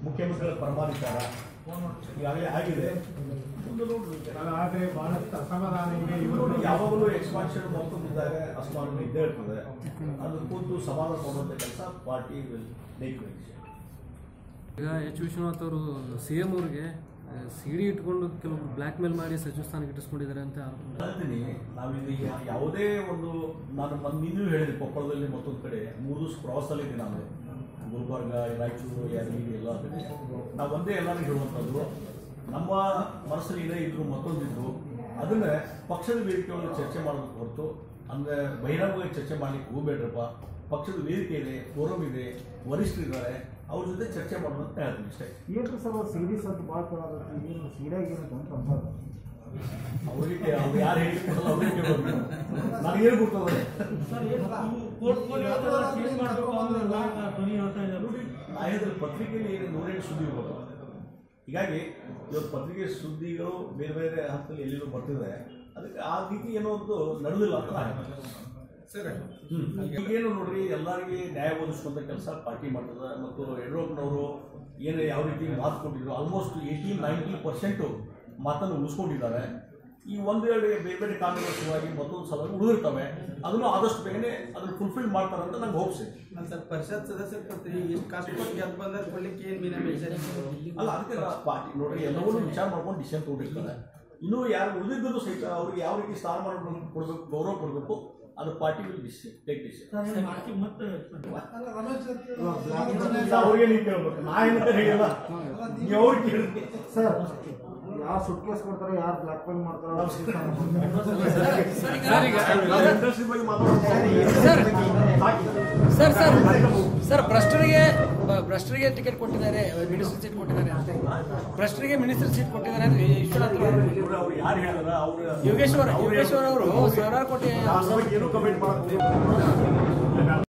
ಮುಖ್ಯಮಂತ್ರಿಗಳ ಪರಮಾಧಿಕಾರ ಈಗಾಗಲೇ ಆಗಿದೆ ಮುಂದೆ ನೋಡ್ರಿ ಆದರೆ ಬಹಳಷ್ಟು ಅಸಮಾಧಾನ ಇದೆ ಇವರು ಇವರು ಯಾವಾಗಲೂ ಎಕ್ಸ್ಪಾನ್ಷನ್ ಮತ್ತೊಂದಿದ್ದಾಗ ಅಸಮಾಧಾನ ಇದ್ದೇ ಇರ್ತದೆ ಅದ್ರ ಕೂತು ಸಮಾಧಾನ ಮಾಡುವಂಥ ಕೆಲಸ ಪಾರ್ಟಿ ವಿಲ್ ಮೇಕ್ ಈಗ ಎಚ್ ವಿಶ್ವನಾಥ್ ಅವರು ಸಿ ಎಂ ಅವ್ರಿಗೆ ಸಿ ಡಿ ಇಟ್ಕೊಂಡು ಕೆಲವರು ಬ್ಲ್ಯಾಕ್ ಮೇಲ್ ಮಾಡಿ ಸಚಿವ ಸ್ಥಾನಕ್ಕೆ ಇಟ್ಟಿಸ್ಕೊಂಡಿದ್ದಾರೆ ಅಂತ ಆರೋಪ ಹೇಳ್ತೀನಿ ನಾವಿಲ್ಲಿ ಯಾ- ಯಾವುದೇ ಒಂದು ನಾನು ಮೊನ್ನೆ ನಿನ್ನೂ ಹೇಳಿದೆ ಕೊಪ್ಪಳದಲ್ಲಿ ಮತ್ತೊಂದು ಕಡೆ ಮೂರು ದಿವಸ ಪ್ರವಾಸದಲ್ಲಿದ್ದೆ ನಾನು ಗುಲ್ಬರ್ಗ ರಾಯಚೂರು ಯಾದಗಿರಿ ಎಲ್ಲ ಕಡೆ ನಾವು ಒಂದೇ ಎಲ್ಲರಿಗೂ ಹೇಳುವಂಥದ್ದು ನಮ್ಮ ಮನಸ್ಸಲ್ಲಿ ಏನೇ ಇದ್ರು ಮತ್ತೊಂದಿದ್ರು ಅದನ್ನ ಪಕ್ಷದ ವೇದಿಕೆ ಒಳಗೆ ಚರ್ಚೆ ಮಾಡೋದಕ್ಕೆ ಹೊರತು ಅಂದರೆ ಬಹಿರಂಗವಾಗಿ ಚರ್ಚೆ ಮಾಡ್ಲಿಕ್ಕೆ ಹೋಗ್ಬೇಡ್ರಪ್ಪ ಪಕ್ಷದ ವೇದಿಕೆ ಇದೆ ಫೋರಮ್ ಇದೆ ವರಿಷ್ಠರಿದ್ದಾರೆ ಅವ್ರ ಜೊತೆ ಚರ್ಚೆ ಮಾಡೋದು ಅಂತ ಹೇಳ್ತೀನಿ ಅಷ್ಟೇ ಏನ್ರಿ ಸರ್ ಸೀರೀಸ್ ಅಂತ ಭಾಳ ಕೊಡೋದು ಏನು ಸೀರಿಯಾಗಿ ಏನಂತ ಅಂತ ಅಂತಾರೆ ಅವರಿಗೆ ಅವ್ರು ಯಾರು ಹೇಳಿಕೊಡಲ್ಲ ಅವ್ರಿಗೆ ಕೇಳೋದು ನನಗೇನು ಗೊತ್ತದ ನಾ ಹೇಳಿದ್ರೆ ಪತ್ರಿಕೆಯಲ್ಲಿ ಏನು ನೂರೆಂಟು ಸುದ್ದಿ ಇರ್ಬೋದು ಹೀಗಾಗಿ ಇವತ್ತು ಪತ್ರಿಕೆ ಸುದ್ದಿಗಳು ಬೇರೆ ಬೇರೆ ಹಂತದಲ್ಲಿ ಎಲ್ಲೆಲ್ಲೂ ಬರ್ತಿದೆ ಅದಕ್ಕೆ ಆ ರೀತಿ ಏನೋ ಒಂದು ನಡೆದಿಲ್ಲ ಅಂತ ನಾನು ಹೇಳ್ತೀನಿ. ಹ್ಮ್. ಈಗೇನು ನೋಡ್ರಿ ಎಲ್ಲರಿಗೆ ನ್ಯಾಯ ಒದಗಿಸುವಂತ ಕೆಲಸ ಪಾರ್ಟಿ ಮಾಡ್ತದ ಮತ್ತು ಯಡಿಯೂರಪ್ಪನವರು ಏನು ಯಾವ ರೀತಿ ಮಾತು ಕೊಟ್ಟಿದ್ರು ಆಲ್ಮೋಸ್ಟ್ ಏಯ್ಟಿ ನೈಂಟಿ ಪರ್ಸೆಂಟು ಮಾತನ್ನು ಉಳಿಸ್ಕೊಂಡಿದ್ದಾರೆ ಈ ಒಂದು ಎರಡು ಬೇರೆ ಬೇರೆ ಕಾರಣಗಳ ಸಲುವಾಗಿ ಮತ್ತೊಂದು ಸಲ ಉಳಿದಿರ್ತವೆ ಅದನ್ನು ಆದಷ್ಟು ಬೇಗನೆ ಅದನ್ನು ಫುಲ್ಫಿಲ್ ಮಾಡ್ತಾರೆ ಅಂತ ನಂಗೆ ಹೋಪ್ಸ್ ಇದೆ ಅಲ್ಲ ಸರ್ ಪರಿಷತ್ ಸದಸ್ಯರ ಪತ್ರ ಎಷ್ಟು ಕಾಸ್ಟ್ ಕೊಟ್ಟು ಗೆದ್ದು ಬಂದ್ರೆ ಕೊಡ್ಲಿಕ್ಕೆ ಏನು ಮೀನ ಮೆಸೇಜ್ ಅಲ್ಲ ಅದಕ್ಕೆ ನಾ ಪಾರ್ಟಿ ನೋಡ್ರಿ ಎಲ್ಲವನ್ನೂ ವಿಚಾರ ಮಾಡ್ಕೊಂಡು ಡಿಸಿಷನ್ ತಗೊಂಡಿರ್ತಾರೆ ಇನ್ನೂ ಯಾರು ಉಳಿದಿದ್ದು ಸಹಿತ ಅವ್ರಿಗೆ ಯಾವ ರೀತಿ ಸ್ಥಾನಮಾನ ಕೊಡಬೇಕು ಗೌರವ ಕೊಡಬೇಕು ಅದು party will decision take decision ಅವ್ರಿಗೆ ನೀವು ಕೇಳ್ಬೇಕು ನಾ ಏನಂತ ಹೇಳಿಲ್ಲ ನೀವು ಅವ್ರಿಗೆ ಕೇಳಿ ಸರ್ ಯಾರು ಸುಟ್ಕೇಸ್ ಕೊಡ್ತಾರೆ ಯಾರು ಬ್ಲಾಕ್ ಮೇಲ್ ಮಾಡ್ತಾರೆ ಇಂಡಸ್ಟ್ರಿ ಬಗ್ಗೆ ಮಾತಾಡೋದು ಸರ್ ಸರ್ ಸರ್ ಭ್ರಷ್ಟರಿಗೆ ಬ- ಭ್ರಷ್ಟರಿಗೆ ಟಿಕೆಟ್ ಕೊಟ್ಟಿದ್ದಾರೆ ಮಿನಿಸ್ಟರ್ ಸೀಟ್ ಕೊಟ್ಟಿದ್ದಾರೆ ಅಂತ ಭ್ರಷ್ಟರಿಗೆ ಮಿನಿಸ್ಟರ್ ಸೀಟ್ ಕೊಟ್ಟಿದ್ದಾರೆ ಅಂತ ವಿಶ್ವನಾಥ್ ಅವರು ಅವ್ರು ಯಾರು ಹೇಳಿದಾರ ಅವ್ರು ಯೋಗೇಶ್ವರ್ ಯೋಗೇಶ್ವರ್ ಅವರು ಸಾವಿರಾರು ಕೋಟಿ ಆ ಸಭೆಗೆ ಏನೂ ಕಮೆಂಟ್ ಮಾಡೋದು